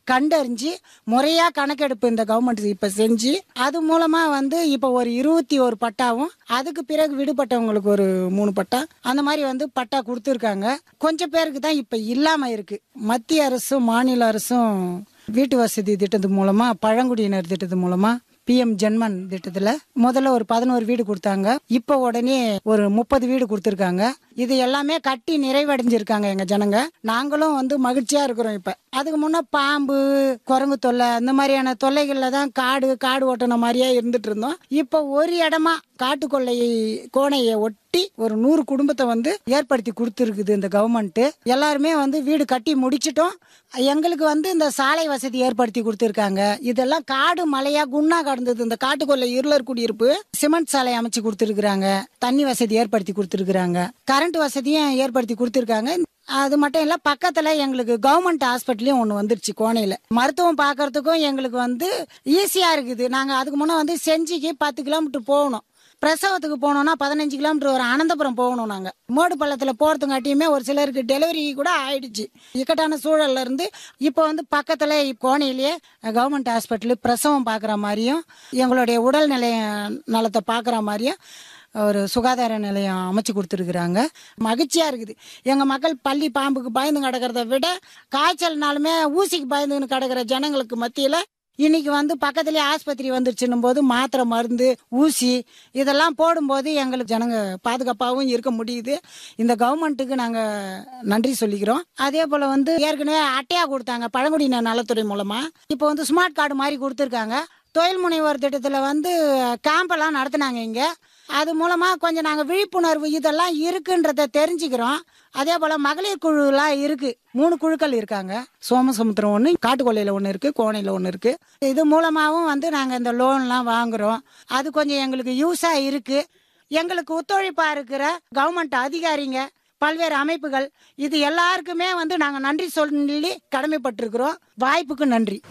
கண்டறிஞ்சு முறையா கணக்கெடுப்பு இந்த கவர்மெண்ட் இப்ப செஞ்சு அது மூலமா வந்து இப்ப ஒரு இருபத்தி ஒரு பட்டாவும் அதுக்கு பிறகு விடுபட்டவங்களுக்கு ஒரு மூணு பட்டா அந்த மாதிரி வந்து பட்டா கொடுத்துருக்காங்க கொஞ்சம் பேருக்கு தான் இப்ப இல்லாம இருக்கு மத்திய அரசும் மாநில அரசும் வீட்டு வசதி திட்டத்து மூலமா பழங்குடியினர் திட்டத்து மூலமா பிஎம் ஜென்மன் திட்டத்துல முதல்ல ஒரு பதினோரு வீடு கொடுத்தாங்க இப்போ உடனே ஒரு முப்பது வீடு கொடுத்துருக்காங்க இது எல்லாமே கட்டி நிறைவடைஞ்சிருக்காங்க எங்க ஜனங்க நாங்களும் வந்து மகிழ்ச்சியா இருக்கிறோம் இப்ப அதுக்கு முன்ன பாம்பு குரங்கு தொல்லை அந்த மாதிரியான தொல்லைகள்ல தான் காடு காடு ஓட்டின மாதிரியே இருந்துட்டு இருந்தோம் இப்போ ஒரு இடமா காட்டுக்கொள்ளை கோணையை ஒட்டி ஒரு நூறு குடும்பத்தை வந்து ஏற்படுத்தி கொடுத்துருக்குது இந்த கவர்மெண்ட் எல்லாருமே வந்து வீடு கட்டி முடிச்சிட்டோம் எங்களுக்கு வந்து இந்த சாலை வசதி ஏற்படுத்தி கொடுத்துருக்காங்க இதெல்லாம் காடு மலையா குன்னா கடந்தது இந்த காட்டுக்கொள்ளை இருளர் குடியிருப்பு சிமெண்ட் சாலை அமைச்சு கொடுத்துருக்குறாங்க தண்ணி வசதி ஏற்படுத்தி கொடுத்துருக்குறாங்க கரண்ட் வசதியும் ஏற்படுத்தி கொடுத்துருக்காங்க அது மட்டும் இல்ல பக்கத்துல எங்களுக்கு கவர்மெண்ட் ஹாஸ்பிட்டலையும் ஒண்ணு வந்துருச்சு கோணையில மருத்துவம் பார்க்கறதுக்கும் எங்களுக்கு வந்து ஈஸியா இருக்குது நாங்க அதுக்கு முன்ன வந்து செஞ்சிக்கு பத்து கிலோமீட்டர் போகணும் பிரசவத்துக்கு போனோம்னா பதினஞ்சு கிலோமீட்டர் ஒரு அனந்தபுரம் போகணும் நாங்க மோடு பள்ளத்துல போறதுங்காட்டியுமே ஒரு சிலருக்கு டெலிவரி கூட ஆயிடுச்சு இக்கட்டான சூழல்ல இருந்து இப்போ வந்து பக்கத்துல கோணையிலேயே கவர்மெண்ட் ஹாஸ்பிட்டல் பிரசவம் பார்க்குற மாதிரியும் எங்களுடைய உடல்நிலை நலத்தை பார்க்குற மாதிரியும் ஒரு சுகாதார நிலையம் அமைச்சு கொடுத்துருக்குறாங்க மகிழ்ச்சியா இருக்குது எங்க மக்கள் பள்ளி பாம்புக்கு பயந்து கிடக்கிறத விட காய்ச்சல்னாலுமே ஊசிக்கு பயந்துன்னு கிடக்கிற ஜனங்களுக்கு மத்தியில இன்னைக்கு வந்து பக்கத்துலயே ஆஸ்பத்திரி வந்துருச்சுன்னும் போது மாத்திரை மருந்து ஊசி இதெல்லாம் போடும்போது எங்களுக்கு ஜனங்க பாதுகாப்பாகவும் இருக்க முடியுது இந்த கவர்மெண்ட்டுக்கு நாங்க நன்றி சொல்லிக்கிறோம் அதே போல வந்து ஏற்கனவே அட்டையா கொடுத்தாங்க பழங்குடியினர் நலத்துறை மூலமா இப்போ வந்து ஸ்மார்ட் கார்டு மாதிரி கொடுத்துருக்காங்க தொழில் முனைவோர் திட்டத்துல வந்து கேம்ப் எல்லாம் நடத்துனாங்க இங்க அது மூலமா கொஞ்சம் நாங்க விழிப்புணர்வு இதெல்லாம் இருக்குன்றத தெரிஞ்சுக்கிறோம் அதே போல மகளிர் குழுலாம் இருக்கு மூணு குழுக்கள் இருக்காங்க சோமசமுத்திரம் ஒன்று காட்டுக்கொள்ளையில ஒன்று இருக்கு கோணையில ஒன்று இருக்கு இது மூலமாவும் வந்து நாங்க இந்த லோன்லாம் வாங்குறோம் அது கொஞ்சம் எங்களுக்கு யூஸா இருக்கு எங்களுக்கு ஒத்துழைப்பா இருக்கிற கவர்மெண்ட் அதிகாரிங்க பல்வேறு அமைப்புகள் இது எல்லாருக்குமே வந்து நாங்க நன்றி சொல்லி கடமைப்பட்டிருக்கிறோம் வாய்ப்புக்கு நன்றி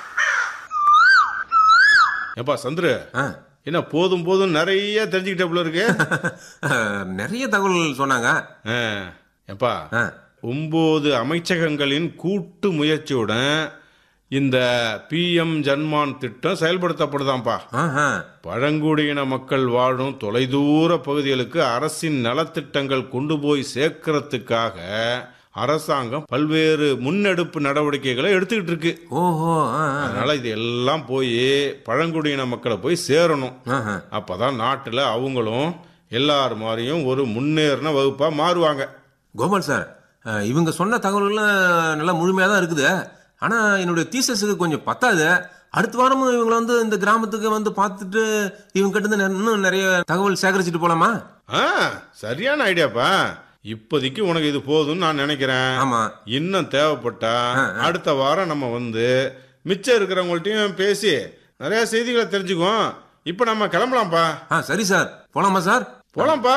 ஏப்பா சந்துரு ஆ. என்ன போதும் போதும் நிறைய தெரிஞ்சுக்கிட்ட போல இருக்கு நிறைய தகவல் சொன்னாங்க ஆ, ஏப்பா ஆ. ஒன்பது அமைச்சகங்களின் கூட்டு முயற்சியுடன் இந்த பிஎம் ஜன்மான் திட்டம் செயல்படுத்தப்படுதாம்ப்பா ஆஹா. பழங்குடியின மக்கள் வாழும் தொலைதூர பகுதிகளுக்கு அரசின் நலத்திட்டங்கள் கொண்டு போய் சேர்க்கறதுக்காக அரசாங்கம் பல்வேறு முன்னெடுப்பு நடவடிக்கைகளை எடுத்துக்கிட்டு இருக்கு ஓஹோ ஆ, ஆ. அதனால இது எல்லாம் போய் பழங்குடியின மக்களை போய் சேரணும் ஆஹா. அப்பதான் நாட்டுல அவங்களும் எல்லார் மாதிரியும் ஒரு முன்னேறின வகுப்பா மாறுவாங்க கோபால் சார் அஹ், இவங்க சொன்ன தகவல்கள்லாம் நல்லா முழுமையாக தான் இருக்குது ஆனால் என்னுடைய தீசஸுக்கு கொஞ்சம் பத்தாது அடுத்த வாரமும் இவங்களை வந்து இந்த கிராமத்துக்கு வந்து பார்த்துட்டு இவங்க கிட்ட இருந்து இன்னும் நிறைய தகவல் சேகரிச்சுட்டு போலாமா ஆ சரியான ஐடியாப்பா இப்போதைக்கு உனக்கு இது போதும்னு நான் நினைக்கிறேன் ஆமா இன்னும் தேவைப்பட்டா அடுத்த வாரம் நம்ம வந்து மிச்சம் இருக்கிறவங்கள்ட்டையும் பேசி நிறைய செய்திகளை தெரிஞ்சுக்குவோம் இப்போ நம்ம கிளம்பலாம்ப்பா ஆ சரி சார் போலாமா சார் போலாம்ப்பா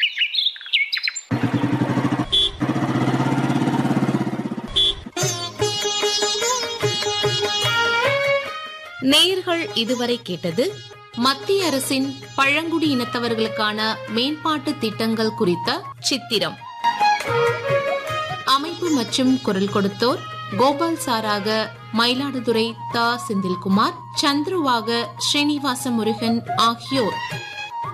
நேயர்கள் இதுவரை கேட்டது மத்திய அரசின் பழங்குடி இனத்தவர்களுக்கான மேம்பாட்டு திட்டங்கள் குறித்த சித்திரம் அமைப்பு மற்றும் குரல் கொடுத்தோர் கோபால் சாராக மயிலாடுதுறை தா செந்தில்குமார் சந்துருவாக ஸ்ரீனிவாச முருகன் ஆகியோர்